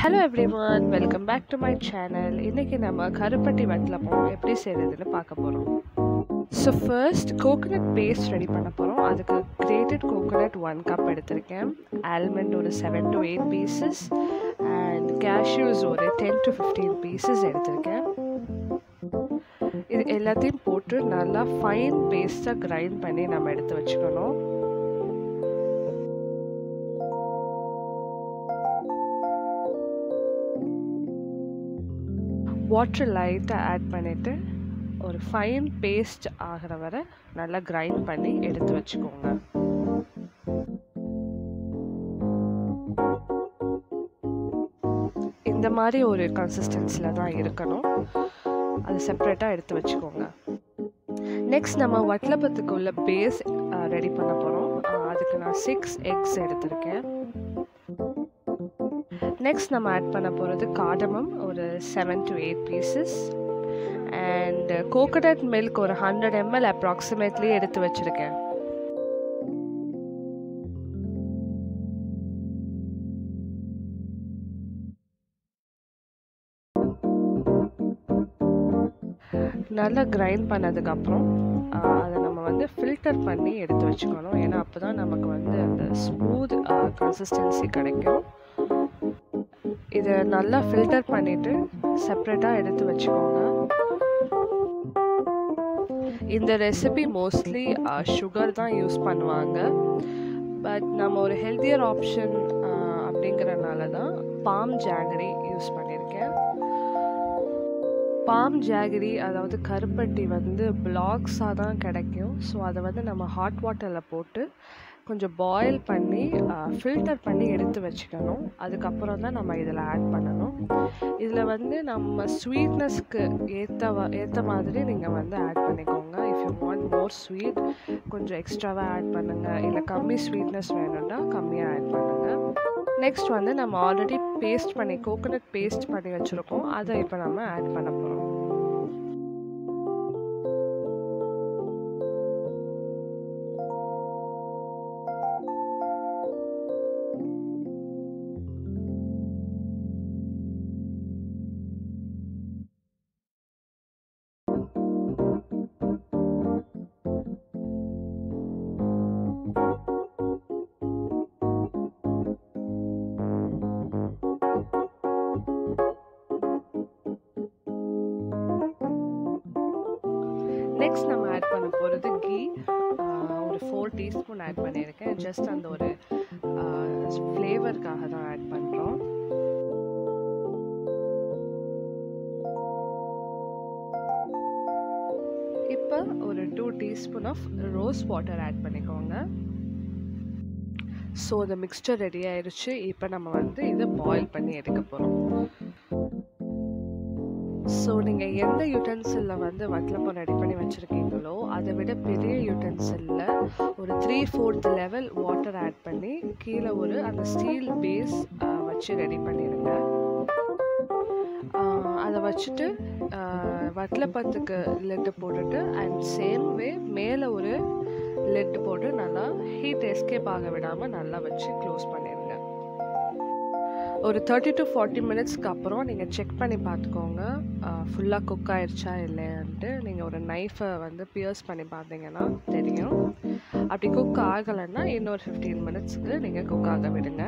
hello everyone welcome back to my channel இன்றைக்கி நம்ம கருப்பட்டி வட்டலப்பம் எப்படி செய்கிறதுன்னு பார்க்க போகிறோம் so first coconut paste ready பண்ண போகிறோம் அதுக்கு கிரேட்டட் கோகோனட் ஒன் கப் எடுத்திருக்கேன் ஆல்மண்ட் ஒரு seven to eight pieces and cashews ஒரு டென் டு ஃபிஃப்டீன் பீசஸ் எடுத்திருக்கேன் இது எல்லாத்தையும் போட்டு நல்லா ஃபைன் பேஸ்ட்டாக கிரைண்ட் பண்ணி நம்ம எடுத்து வச்சுக்கணும் வாட்டர் லைட்டாக ஆட் பண்ணிவிட்டு ஒரு ஃபைன் பேஸ்ட் ஆகிற வரை நல்லா கிரைண்ட் பண்ணி எடுத்து வச்சுக்கோங்க இந்த மாதிரி ஒரு கன்சிஸ்டன்சியில் தான் இருக்கணும் அது செப்ரேட்டாக எடுத்து வச்சுக்கோங்க நெக்ஸ்ட் நம்ம வட்டலப்பத்துக்கு உள்ள பேஸ் ரெடி பண்ண போகிறோம் அதுக்கு நான் சிக்ஸ் எக்ஸ் எடுத்திருக்கேன் நெக்ஸ்ட் நம்ம ஆட் பண்ண போகிறது காடமம் ஒரு seven to eight pieces and coconut milk ஒரு ஹண்ட்ரட் எம்எல் அப்ராக்சிமேட்லி எடுத்து வச்சுருக்கேன் நல்லா கிரைண்ட் பண்ணதுக்கப்புறம் அதை நம்ம வந்து ஃபில்டர் பண்ணி எடுத்து வச்சுக்கணும் ஏன்னா அப்போ தான் நமக்கு வந்து அந்த ஸ்மூத் கன்சிஸ்டன்சி கிடைக்கும் இதை நல்லா ஃபில்டர் பண்ணிவிட்டு செப்ரேட்டாக எடுத்து வச்சுக்கோங்க இந்த ரெசிபி மோஸ்ட்லி சுகர் தான் யூஸ் பண்ணுவாங்க பட் நம்ம ஒரு ஹெல்த்தியர் ஆப்ஷன் அப்படிங்கிறனால தான் பாம் ஜாகரி யூஸ் பண்ணியிருக்கேன் பாம் ஜாகரி அதாவது கருப்பட்டி வந்து பிளாக்ஸாக தான் கிடைக்கும் ஸோ அதை வந்து நம்ம ஹாட் வாட்டரில் போட்டு கொஞ்சம் பாயில் பண்ணி ஃபில்டர் பண்ணி எடுத்து வச்சுக்கணும் அதுக்கப்புறம் தான் நம்ம இதில் ஆட் பண்ணணும் இதில் வந்து நம்ம ஸ்வீட்னஸ்க்கு ஏற்ற ஏற்ற மாதிரி நீங்கள் வந்து ஆட் பண்ணிக்கோங்க if you want more sweet கொஞ்சம் எக்ஸ்ட்ராவாக ஆட் பண்ணுங்கள் இல்லை கம்மி ஸ்வீட்னஸ் வேணும்னா கம்மியாக ஆட் பண்ணுங்கள் நெக்ஸ்ட் வந்து நம்ம ஆல்ரெடி பேஸ்ட் பண்ணி கோகோனட் பேஸ்ட் பண்ணி வச்சுருக்கோம் அதை இப்போ நம்ம ஆட் பண்ண போகிறோம் நெக்ஸ்ட் நம்ம ஆட் பண்ண போகிறது கீ ஒரு ஃபோர் டீஸ்பூன் ஆட் பண்ணியிருக்கேன் ஜஸ்ட் அந்த ஒரு ஃப்ளேவருக்காக தான் ஆட் பண்ணுறோம் இப்போ ஒரு two teaspoon of rose water add பண்ணிக்கோங்க ஸோ இந்த மிக்ஸ்டர் ரெடி ஆயிடுச்சு இப்போ நம்ம வந்து இதை பாயில் பண்ணி எடுக்க போகிறோம் ஸோ நீங்கள் எந்த யூட்டன்சிலில் வந்து வட்டலப்பம் ரெடி பண்ணி வச்சுருக்கீங்களோ அதை விட பெரிய யூட்டன்சிலில் ஒரு three fourth level water add பண்ணி கீழே ஒரு அந்த ஸ்டீல் பேஸ் வச்சு ரெடி பண்ணிடுங்க அதை வச்சுட்டு வட்டலப்பத்துக்கு லெட்டு போட்டுட்டு அண்ட் சேம் வே மேலே ஒரு லெட்டு போட்டு நல்லா ஹீட் எஸ்கேப் ஆக விடாமல் நல்லா வச்சு க்ளோஸ் பண்ணிடுங்க ஒரு தேர்ட்டி டு ஃபார்ட்டி மினிட்ஸ்க்கு அப்புறம் நீங்கள் செக் பண்ணி பார்த்துக்கோங்க ஃபுல்லாக குக் ஆயிடுச்சா இல்லையான்ட்டு நீங்கள் ஒரு நைஃபை வந்து பியர்ஸ் பண்ணி பார்த்தீங்கன்னா தெரியும் அப்படி குக் ஆகலைன்னா இன்னொரு ஃபிஃப்டீன் மினிட்ஸ்க்கு நீங்கள் குக் ஆக விடுங்க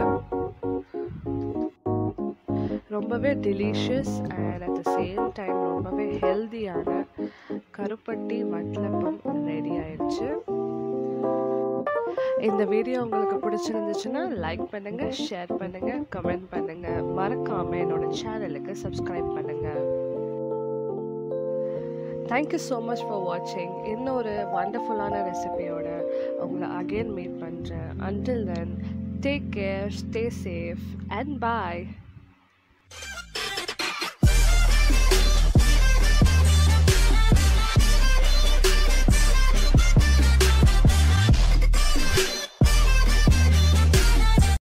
ரொம்பவே delicious and at the same time ரொம்பவே ஹெல்த்தியான கருப்பட்டி வட்டலப்பம் ரெடி ஆயிடுச்சு இந்த வீடியோ உங்களுக்கு பிடிச்சிருந்துச்சுன்னா லைக் பண்ணுங்கள் ஷேர் பண்ணுங்கள் கமெண்ட் பண்ணுங்கள் மறக்காமல் என்னோட சேனலுக்கு சப்ஸ்கிரைப் பண்ணுங்கள் தேங்க்யூ ஸோ மச் ஃபார் வாட்சிங் இன்னொரு வண்டர்ஃபுல்லான ரெசிபியோட உங்களை அகெயின் மீட் பண்ணுறேன் until then take care stay safe and bye